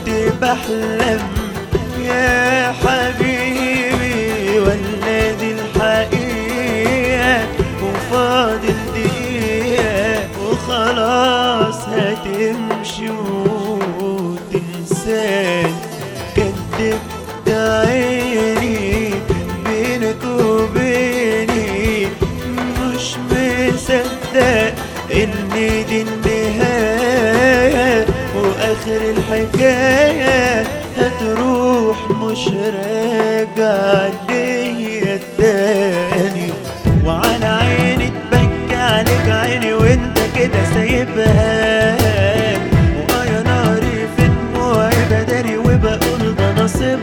بحلم يا حبيبي ولا دي الحقيقة وفاضل دقيقة وخلاص هتمشي وتنساني كدبت عيني بينك وبيني مش مصدق ان دي النهاية واخر الحكاية هتروح مش راجع ليا تاني وعلى عيني تبكي عليك عيني وانت كده سايبها وآه ناري في دموعي بداري وبقول ده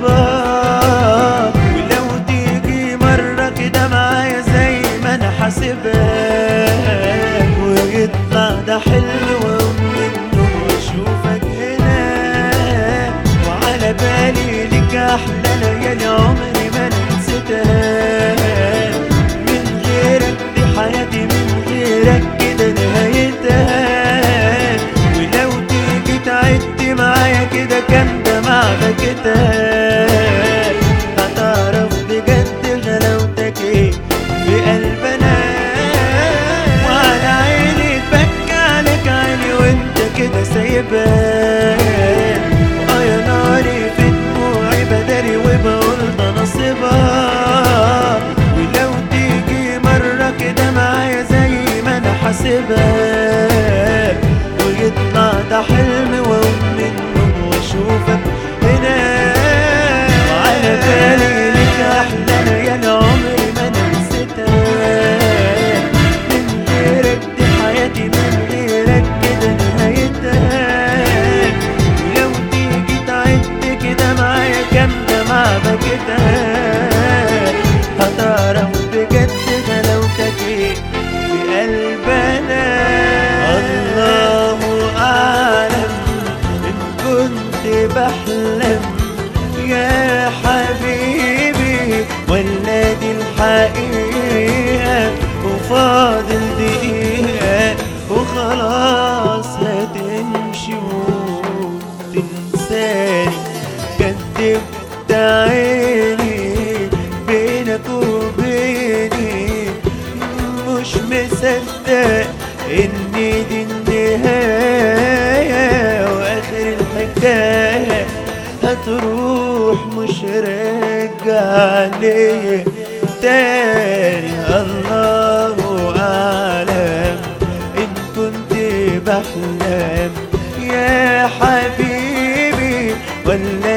نصيبها ولو تيجي مرة كده معايا زي ما انا حاسبها ويطلع ده حلم واقوم منه واشوفك هنا وعلى بالي ليك احلى ليالي عمري ما أنا نسيتها من غيرك دي حياتي من غيرك كده نهايتها ولو تيجي تعدي معايا كده كان دمع بكتها هتعرف بجد غلاوتك ايه في قلبنا وعلى عيني تبكى عليك عيني وانت كده سايبها وآه يا ناري في دموعي بداري وبقول ده نصيبها ولو تيجي مرة كده معايا زي ما انا حاسبها ويطلع ده حلم واقوم منه واشوفك هنا وعلى بالي ليك احلى ليالي عمري ما انا نسيتها من غيرك دي حياتي من غيرك كده نهايتها ولو تيجي تعد كده معايا كام دمعة بكتها هتعرف بجد غلاوتك ايه في قلبنا الله اعلم ان كنت بحلم يا حبيبي ولا دي الحقيقة وفاضل دقيقة وخلاص هتمشي وتنساني كدبت عيني بينك وبيني مش مصدق ان دي النهاية واخر الحكاية هتروح مش راجع ليه تاني الله اعلم ان كنت بحلم يا حبيبي ولا